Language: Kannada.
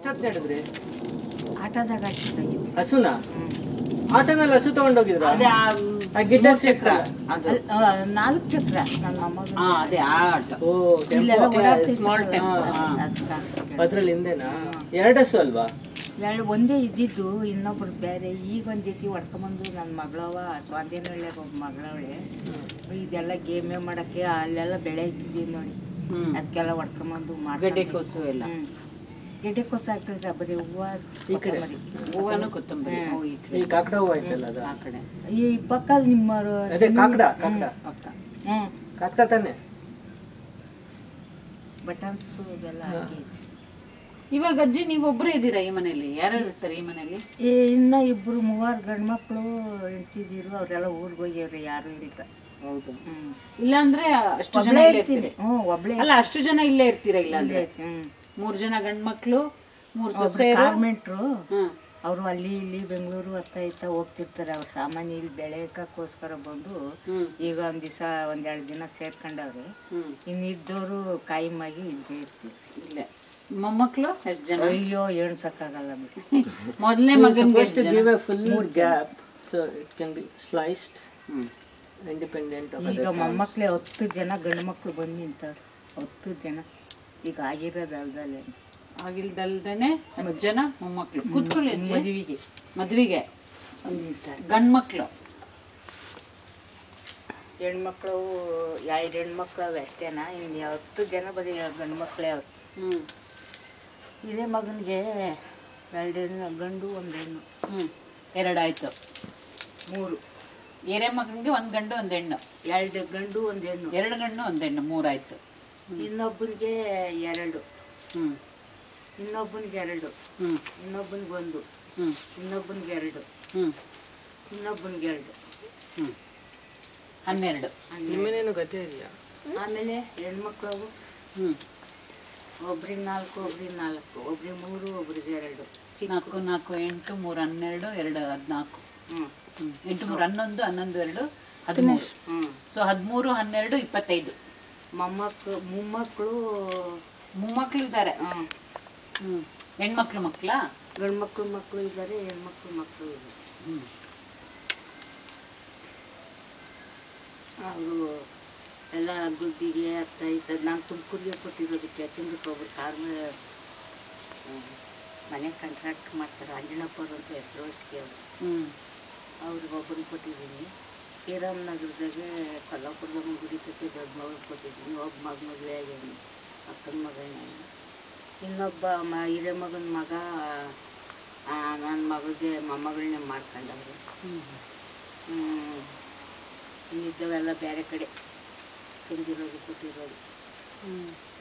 ಎಷ್ಟೊತ್ತು ನಡೆದ್ರಿ ಆಟೋದಾಗ ಹಚ್ಚಿದ್ದಾಗಿತ್ತು ಹಸುನ ಆಟೋನಲ್ಲಿ ಹಸು ತಗೊಂಡೋಗಿದ್ರ ಅದೇ ಆ ಆ ಗಿಡ್ಡ ಮೂರ್ ಚಕ್ರ ಅದು ನಾಲ್ಕು ಚಕ್ರ ನನ್ನ ಮೊಮ್ಮಗ ಹಾ ಅದೇ ಆ ಆಟೋ ಓ ಇಲ್ಲೆಲ್ಲ ಟೆಂಪೋ ಓಡಾಡ್ತಿತ್ತು. small tempo, ಅದು- ಹಾ. ಅದು ಕಾಣಿಸ್ತು. ಅದ್ರಲ್ಲಿ ಹಿಂದೆನಾ ಎರಡು ಹಸು ಅಲ್ವಾ ಎರಡು ಒಂದೇ ಇದ್ದಿದ್ದು ಇನ್ನೊಬ್ರು ಬೇರೆ ಈಗ ಒಂದ್ ಜೊತೆ ಹೊಡ್ಕೊಂಬಂದು ನನ್ನ ಮಗಳವ ಸ್ವಾಧೀನಳ್ಳಿ ಒಬ್ಬ ಮಗಳವಳೆ ಇದೆಲ್ಲ ಗೇಮೆ ಮಾಡಕ್ಕೆ ಅಲ್ಲೆಲ್ಲ ಬೆಳೆ ಇಟ್ಟಿದ್ದೀವಿ ನೋಡಿ ಹ್ಮ್ ಅದಕ್ಕೆಲ್ಲ ಹೊಡ್ಕೊಂಬಂದು ಗಡ್ಡೆ ಕೋಸು ಎಲ್ಲ ಗೆಡ್ಡೆ ಕೊಸ ಆಗ್ತದೆ ಬರೀ ಹೂವ ಈ ಕಡೆ. ಕೊತ್ತಂಬರಿ. ಹೂವನು ಕೊತ್ತಂಬರಿ ಹ್ಮ್. ಓ, ಈ ಕಡೆ. ಈ ಕಾಕಡ ಹೂವು ಐತಲ್ಲ ಅದ ಆ ಕಡೆ ಈ ಪಕ್ಕದ ನಿಮ್ಮ ಅದೇ ಕಾಕಡ ಕಾಕಡ ಪಕ್ಕ ಹ್ಮ್ ಕಾಕಡ ತಾನೆ ಬಟನ್ಸ್ ಇದೆಲ್ಲ ಹಾ. ಹಾಕಿ ಇವಾಗ ಅಜ್ಜಿ ನೀವು ಒಬ್ರೇ ಇದ್ದೀರಾ ಈ ಮನೆಯಲ್ಲಿ ಯಾರ್ಯಾರು ಇರ್ತಾರೆ ಈ ಮನೆಯಲ್ಲಿ ಈ ಇನ್ನ ಇಬ್ರು ಮೂವರು ಗಂಡು ಮಕ್ಕಳು ಹೆಂಡ್ತಿದಿರು ಅವರೆಲ್ಲ ಊರಿಗೆ ಹೋಗ್ಯಾವ್ರಿ ಯಾರು ಇಲ್ಲ ಹೌದು ಹ್ಮ್ ಇಲ್ಲಾಂದ್ರೆ ಅಷ್ಟು ಜನ ಒಬ್ಳೇ ಇಲ್ಲೇ ಇರ್ತೀನಿ ಇರ್ತೀರಿ ಹ್ಞೂ ಒಬ್ಳೆ ಅಲ್ಲ ಅಷ್ಟು ಜನ ಇಲ್ಲೇ ಇರ್ತೀರಾ ಇಲ್ಲ ಅಂದ್ರೆ ಹ್ಮ್ ಮೂರ್ ಜನ ಗಂಡ್ ಮಕ್ಳು ಮೂರ್ ಒಬ್ರು ಸೊಸೆಯರು ಕಾರ್ಮೆಂಟ್ರು ಹ್ಮ್ ಅವರು ಅಲ್ಲಿ ಇಲ್ಲಿ ಬೆಂಗಳೂರು ಹತ್ತ ಇತ್ತ ಹೋಗ್ತಿರ್ತಾರೆ ಅವ್ರ ಸಾಮಾನ್ಯ ಇಲ್ಲಿ ಬೆಳೆಯಕ್ಕೋಸ್ಕರ ಬಂದು ಹ್ಮ್ ಈಗ ಒಂದ್ ದಿವಸ ಒಂದೆರಡು ದಿನ ಸೇರ್ಕೊಂಡವ್ರೆ ಹ್ಮ್ ಇನ್ನಿದ್ದವರು ಕಾಯಿಮಾಗಿ ಇದ್ದೇ ಇರ್ತೀವಿ ಇಲ್ಲೇ ಮೊಮ್ಮಕ್ಳು ಎಷ್ಟ್ ಜನ ಅಯ್ಯೋ ಎಣ್ಸಕ್ಕಾಗಲ್ಲ ಬಿಡಿ ಮೊದಲನೇ ಮಗನ್ಗೆ supposed to give a full gap so it can be sliced hmm independent of ಈಗ other sounds. ಮೊಮ್ಮಕ್ಳೆ ಹತ್ತು ಜನ ಗಂಡು ಮಕ್ಳು ಬಂದು ನಿಂತವ್ರು ಹತ್ತು ಜನ ಈಗ ಆಗಿರೋದು ಅಲ್ದಲೆ ಆಗಿಲ್ದಲ್ದೇನೆ ಹತ್ತು ಜನ ಮೊಮ್ಮಕ್ಳು ಕೂತ್ಕೊಳ್ಳಿ ಅಜ್ಜಿ. ಮದುವೆಗೆ ಮದ್ವಿಗೆ ನಿಂತಾರೆ ಗಂಡ್ ಮಕ್ಳು ಹೆಣ್ಮಕ್ಳು ಎರಡು ಹೆಣ್ಮಕ್ಳು ಅವೆ ಅಷ್ಟೇನಾ ಇನ್ನು ಹತ್ತು ಜನ ಬರೀ ಗಂಡು ಮಕ್ಳೇ ಅವ್ರು ಹ್ಮ್ ಇದೇ ಮಗನಿಗೆ ಎರಡು ಹೆಣ್ಣು ಗಂಡು ಒಂದು ಹೆಣ್ಣು ಹ್ಮ್ ಎರಡಾಯ್ತು ಮೂರು ಎರೆ ಮಗನಿಗೆ ಒಂದ್ ಗಂಡು ಒಂದ್ ಹೆಣ್ಣು ಎರಡು ಗಂಡು ಒಂದು ಹೆಣ್ಣು ಎರಡು ಗಂಡು ಒಂದ್ ಹೆಣ್ಣು ಮೂರಾಯ್ತು ಇನ್ನೊಬ್ಬನಿಗೆ ಎರಡು ಹ್ಮ್ ಇನ್ನೊಬ್ಬನಿಗೆ ಎರಡು ಹ್ಮ್ ಇನ್ನೊಬ್ಬನಿಗೆ ಒಂದು ಹ್ಮ್ ಇನ್ನೊಬ್ಬನಿಗೆ ಎರಡು ಹ್ಮ್ ಇನ್ನೊಬ್ಬನಿಗೆ ಎರಡು ಹ್ಮ್ ಹನ್ನೆರಡು ನಿಮ್ಮನೇನು ಗತಿ ಇದೆಯಾ ಆಮೇಲೆ ಹೆಣ್ಮಕ್ಳು ಅವು ಹ್ಮ್ ಒಬ್ರಿಗೆ ನಾಲ್ಕು ಒಬ್ರಿಗೆ ನಾಲ್ಕು ಒಬ್ರಿಗೆ ಮೂರು ಒಬ್ರಿಗೆ ಎರಡು ನಾಲ್ಕು ನಾಲ್ಕು ಎಂಟು ಮೂರು ಹನ್ನೆರಡು ಎರಡು ಹದಿನಾಲ್ಕು ಹ್ಮ್ ಹ್ಮ್ ಎಂಟು ಮೂರು ಹನ್ನೊಂದು ಹನ್ನೊಂದು ಎರಡು ಹದಿಮೂರು ಹ್ಮ್ ಸೊ ಹದಿಮೂರು ಹನ್ನೆರಡು ಇಪ್ಪತ್ತೈದು ಮೊಮ್ಮಕ್ಳು ಮೊಮ್ಮಕ್ಳು ಮೊಮ್ಮಕ್ಳು ಇದ್ದಾರೆ ಹ್ಮ್ ಹ್ಮ್ ಹೆಣ್ಮಕ್ಳು ಮಕ್ಳಾ ಗಂಡು ಮಕ್ಳು ಮಕ್ಕಳು ಇದ್ದಾರೆ ಹೆಣ್ಮಕ್ಳು ಮಕ್ಕಳು ಇದ್ದಾರೆ ಹ್ಮ್ ಅವರು ಎಲ್ಲ ಗುದ್ದಿಗೆ ಅತ್ತ ಇತ್ತ ನಾನು ತುಮಕೂರಿಗೆ ಕೊಟ್ಟಿರೋದಕ್ಕೆ ಯಾಕೆಂದ್ರೆ ಒಬ್ರು ಕಾರ್ ಮನೆ ಕಾಂಟ್ರಾಕ್ಟ್ ಮಾಡ್ತಾರೆ ಅಂಜನಪ್ಪರು ಅಂತ ಹೆಸರು ಅಷ್ಟಿಗೆ ಅವರು ಹ್ಮ್ ಅವ್ರಿಗೆ ಒಬ್ಬರಿಗೆ ಕೊಟ್ಟಿದ್ದೀನಿ ಶ್ರೀರಾಮ್ ನಗರದಾಗೆ ಕೊಲ್ಲಾಪುರದ ಗುಡಿ ಕಟ್ಟಿ ದೊಡ್ಡ ಮಗಳಿಗೆ ಕೊಟ್ಟಿದ್ದೀನಿ ಒಬ್ಬ ಮಗ ಮದುವೆ ಆಗ್ಯಾನಿ ಅಕ್ಕನ ಮಗ ಇನ್ನೊಬ್ಬ ಮ ಹಿರೇ ಮಗನ ಮಗ ನನ್ನ ಮಗಳಿಗೆ ಮೊಮ್ಮಗಳನ್ನೇ ಮಾಡ್ಕೊಂಡವ್ರು ಹ್ಮ್ ಹ್ಮ್. ಇನ್ನಿದ್ದವೆಲ್ಲ ಬೇರೆ ಕಡೆ ತಂದಿರೋದು ಕೊಟ್ಟಿರೋದು ಹ್ಮ್